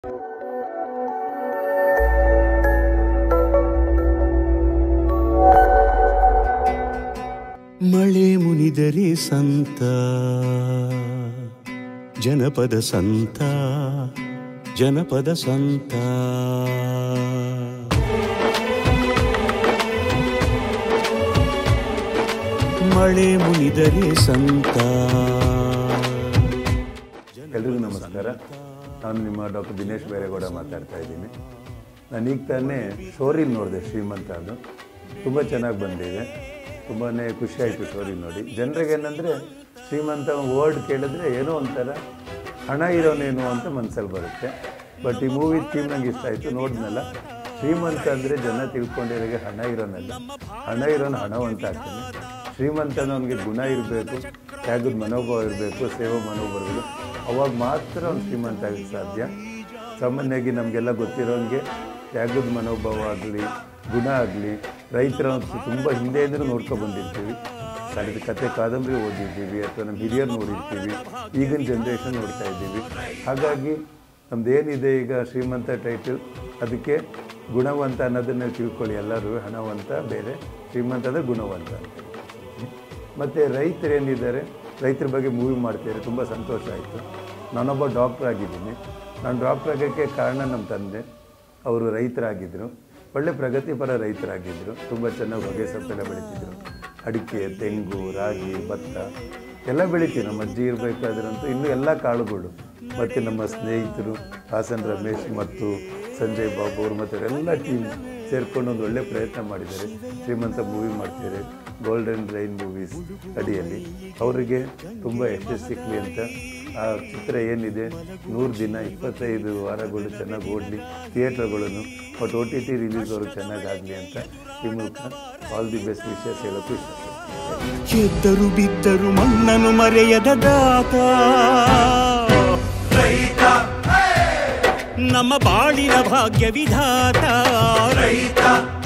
ಮಳೆ ಮುನಿದರೆ ಸಂತ ಜನಪದ ಸಂತ ಜನಪದ ಸಂತ ಮಳೆ ಮುನಿದರೆ ಸಂತ ಎಲ್ರಿಗೂ ನಮಸ್ಕಾರ ನಾನು ನಿಮ್ಮ ಡಾಕ್ಟರ್ ದಿನೇಶ್ ಬೇರೆಗೌಡ ಮಾತಾಡ್ತಾ ಇದ್ದೀನಿ ನಾನು ಈಗ ತಾನೇ ಶೋರಿಲ್ ನೋಡಿದೆ ಶ್ರೀಮಂತ ಅದು ತುಂಬ ಚೆನ್ನಾಗಿ ಬಂದಿದೆ ತುಂಬಾ ಖುಷಿ ಆಯಿತು ಶೋರಿ ನೋಡಿ ಜನರಿಗೆ ಏನಂದರೆ ಶ್ರೀಮಂತ ವರ್ಡ್ ಕೇಳಿದ್ರೆ ಏನೋ ಒಂಥರ ಹಣ ಇರೋನೇನು ಅಂತ ಮನಸ್ಸಲ್ಲಿ ಬರುತ್ತೆ ಬಟ್ ಈ ಮೂವಿ ಥೀಮ್ ನಂಗೆ ಇಷ್ಟ ಆಯಿತು ನೋಡಿದ್ನಲ್ಲ ಶ್ರೀಮಂತ ಅಂದರೆ ಜನ ತಿಳ್ಕೊಂಡಿರೋರಿಗೆ ಹಣ ಇರೋನಲ್ಲ ಹಣ ಇರೋನು ಹಣವಂತ ಆಗ್ತಾನೆ ಶ್ರೀಮಂತ ಅವನಿಗೆ ಗುಣ ಇರಬೇಕು ತ್ಯಾಗದ ಮನೋಭಾವ ಇರಬೇಕು ಸೇವಾ ಮನೋಭಾವ ಇರಬೇಕು ಅವಾಗ ಮಾತ್ರ ಅವ್ನು ಶ್ರೀಮಂತ ಆಗಕ್ಕೆ ಸಾಧ್ಯ ಸಾಮಾನ್ಯವಾಗಿ ನಮಗೆಲ್ಲ ಗೊತ್ತಿರೋಂಗೆ ತ್ಯಾಗದ ಮನೋಭಾವ ಆಗಲಿ ಗುಣ ಆಗಲಿ ರೈತರ ತುಂಬ ಹಿಂದೆಯಿಂದ ನೋಡ್ಕೊಂಡು ಬಂದಿರ್ತೀವಿ ಕಳೆದ ಕತೆ ಕಾದಂಬರಿ ಓದಿರ್ತೀವಿ ಅಥವಾ ನಮ್ಮ ಹಿರಿಯರು ನೋಡಿರ್ತೀವಿ ಈಗಿನ ಜನ್ರೇಷನ್ ನೋಡ್ತಾ ಇದ್ದೀವಿ ಹಾಗಾಗಿ ನಮ್ದೇನಿದೆ ಈಗ ಶ್ರೀಮಂತ ಟೈಟಲ್ ಅದಕ್ಕೆ ಗುಣವಂತ ಅನ್ನೋದನ್ನ ತಿಳ್ಕೊಳ್ಳಿ ಎಲ್ಲರೂ ಹಣವಂತ ಬೇರೆ ಶ್ರೀಮಂತ ಅಂದರೆ ಗುಣವಂತ ಅಂತ ಮತ್ತು ರೈತರು ಏನಿದ್ದಾರೆ ರೈತರ ಬಗ್ಗೆ ಮೂವಿ ಮಾಡ್ತಿದ್ದಾರೆ ತುಂಬ ಸಂತೋಷ ಆಯಿತು ನಾನೊಬ್ಬ ಡಾಕ್ಟ್ರ್ ಆಗಿದ್ದೀನಿ ನಾನು ಡಾಕ್ಟ್ರ್ ಆಗೋಕ್ಕೆ ಕಾರಣ ನಮ್ಮ ತಂದೆ ಅವರು ರೈತರಾಗಿದ್ದರು ಒಳ್ಳೆ ಪ್ರಗತಿಪರ ರೈತರಾಗಿದ್ದರು ತುಂಬ ಚೆನ್ನಾಗಿ ಹೊಗೆ ಸೊಪ್ಪೆಲ್ಲ ಬೆಳೀತಿದ್ರು ಅಡಿಕೆ ತೆಂಗು ರಾಗಿ ಭತ್ತ ಎಲ್ಲ ಬೆಳಿತೀವಿ ನಮ್ಮ ಅಜ್ಜಿ ಇರಬೇಕಾದ್ರಂತೂ ಇನ್ನೂ ಎಲ್ಲ ಕಾಳುಗಳು ಮತ್ತು ನಮ್ಮ ಸ್ನೇಹಿತರು ಹಾಸನ್ ರಮೇಶ್ ಮತ್ತು ಸಂಜಯ್ ಬಾಬು ಅವರು ಮತ್ತು ಎಲ್ಲ ಟೀಮ್ ಸೇರ್ಕೊಂಡು ಒಂದು ಒಳ್ಳೆ ಪ್ರಯತ್ನ ಮಾಡಿದ್ದಾರೆ ಶ್ರೀಮಂತ ಮೂವಿ ಮಾಡ್ತಿದ್ದಾರೆ ಗೋಲ್ಡನ್ ರೈನ್ ಮೂವೀಸ್ ಅಡಿಯಲ್ಲಿ ಅವರಿಗೆ ತುಂಬ ಯಶಸ್ಸು ಸಿಕ್ಕಲಿ ಅಂತ ಆ ಚಿತ್ರ ಏನಿದೆ ನೂರು ದಿನ ಇಪ್ಪತ್ತೈದು ವಾರಗಳು ಚೆನ್ನಾಗಿ ಓಡಲಿ ಥಿಯೇಟ್ರ್ಗಳನ್ನು but O T T release ಅವ್ರಿಗೆ ಚೆನ್ನಾಗಾಗಲಿ ಅಂತ ಈ ಮೂಲಕ ಆಲ್ ದಿ ಬೆಸ್ಟ್ ವಿಷಯಸ್ ಹೇಳೋಕ್ಕೂ ಇಷ್ಟಪಡ್ತೀನಿ ಎದ್ದರು ಬಿದ್ದರು ಮಣ್ಣನ್ನು ಮರೆಯದ ದಾತ ನಮ್ಮ ಬಾಳಿನ ಭಾಗ್ಯ ವಿಧಾತ ರೈತ